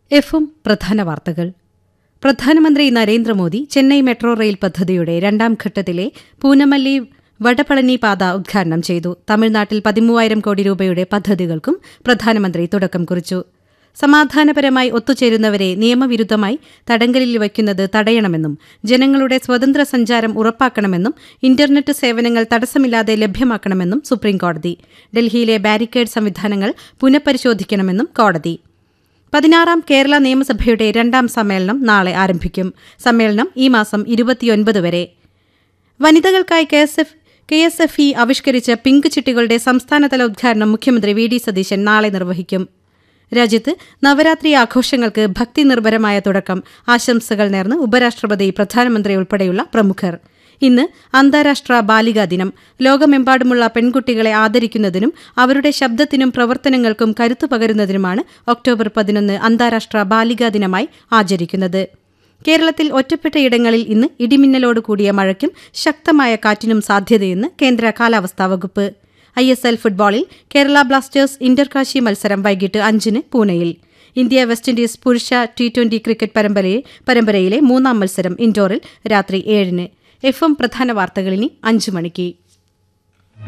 എഫും പ്രധാന വാർത്തകൾ പ്രധാനമന്ത്രി നരേന്ദ്രമോദി ചെന്നൈ മെട്രോ റെയിൽ പദ്ധതിയുടെ രണ്ടാം ഘട്ടത്തിലെ പൂനമല്ലി വടപളനി പാത ഉദ്ഘാടനം ചെയ്തു തമിഴ്നാട്ടിൽ പതിമൂവായിരം കോടി രൂപയുടെ പദ്ധതികൾക്കും പ്രധാനമന്ത്രി തുടക്കം കുറിച്ചു സമാധാനപരമായി ഒത്തുചേരുന്നവരെ നിയമവിരുദ്ധമായി തടങ്കലിൽ വയ്ക്കുന്നത് തടയണമെന്നും ജനങ്ങളുടെ സ്വതന്ത്ര സഞ്ചാരം ഉറപ്പാക്കണമെന്നും ഇന്റർനെറ്റ് സേവനങ്ങൾ തടസ്സമില്ലാതെ ലഭ്യമാക്കണമെന്നും സുപ്രീംകോടതി ഡൽഹിയിലെ ബാരിക്കേഡ് സംവിധാനങ്ങൾ പുനഃപരിശോധിക്കണമെന്നും കോടതി പതിനാറാം കേരള നിയമസഭയുടെ രണ്ടാം സമ്മേളനം നാളെ ആരംഭിക്കും സമ്മേളനം ഈ മാസം ഇരുപത്തിയൊൻപത് വരെ വനിതകൾക്കായി K S F K S F E ആവിഷ്കരിച്ച പിങ്ക് ചിട്ടികളുടെ സംസ്ഥാനതല ഉദ്ഘാടനം മുഖ്യമന്ത്രി വി ഡി സതീശൻ നാളെ നിർവഹിക്കും രാജ്യത്ത് നവരാത്രി ആഘോഷങ്ങൾക്ക് ഭക്തി നിർഭരമായ തുടക്കം ആശംസകൾ നേർന്ന് ഉപരാഷ്ട്രപതി പ്രധാനമന്ത്രി ഉൾപ്പെടെയുള്ള പ്രമുഖർ ഇന്ന് അന്താരാഷ്ട്ര ബാലികാ ദിനം ലോകമെമ്പാടുമുള്ള പെൺകുട്ടികളെ ആദരിക്കുന്നതിനും അവരുടെ ശബ്ദത്തിനും പ്രവർത്തനങ്ങൾക്കും കരുത്തു പകരുന്നതിനുമാണ് ഒക്ടോബർ പതിനൊന്ന് അന്താരാഷ്ട്ര ബാലികാ ദിനമായി ആചരിക്കുന്നത് കേരളത്തിൽ ഒറ്റപ്പെട്ടയിടങ്ങളിൽ ഇന്ന് ഇടിമിന്നലോട് കൂടിയ മഴയ്ക്കും ശക്തമായ കാറ്റിനും സാധ്യതയെന്ന് കേന്ദ്ര കാലാവസ്ഥാ വകുപ്പ് ഐ എസ് എൽ ഫുട്ബോളിൽ കേരള ബ്ലാസ്റ്റേഴ്സ് ഇന്റർകാശി മത്സരം വൈകിട്ട് അഞ്ചിന് പൂനെയിൽ ഇന്ത്യ വെസ്റ്റ് ഇൻഡീസ് പുരുഷ ടി ട്വന്റി ക്രിക്കറ്റ് പരമ്പരയെ പരമ്പരയിലെ മൂന്നാം മത്സരം ഇൻഡോറിൽ രാത്രി ഏഴിന് എഫ് എം പ്രധാന വാർത്തകളിനി അഞ്ചു മണിക്ക്